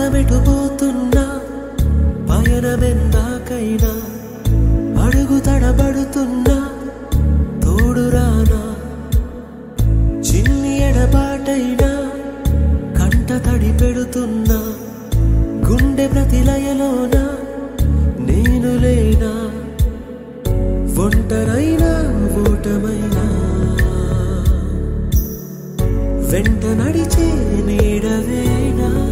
పదమెటుపోతున్నా పయనమెందాకైనా అడుగు తడబడుతున్నా తోడురానా చిన్ని ఎడబాటైనా కంట తడి పెడుతున్నా గుండె ప్రతిలయలోన నేను లేనా ఒంటరైనా ఓటమైనా వెంట నడిచే నీడవేనా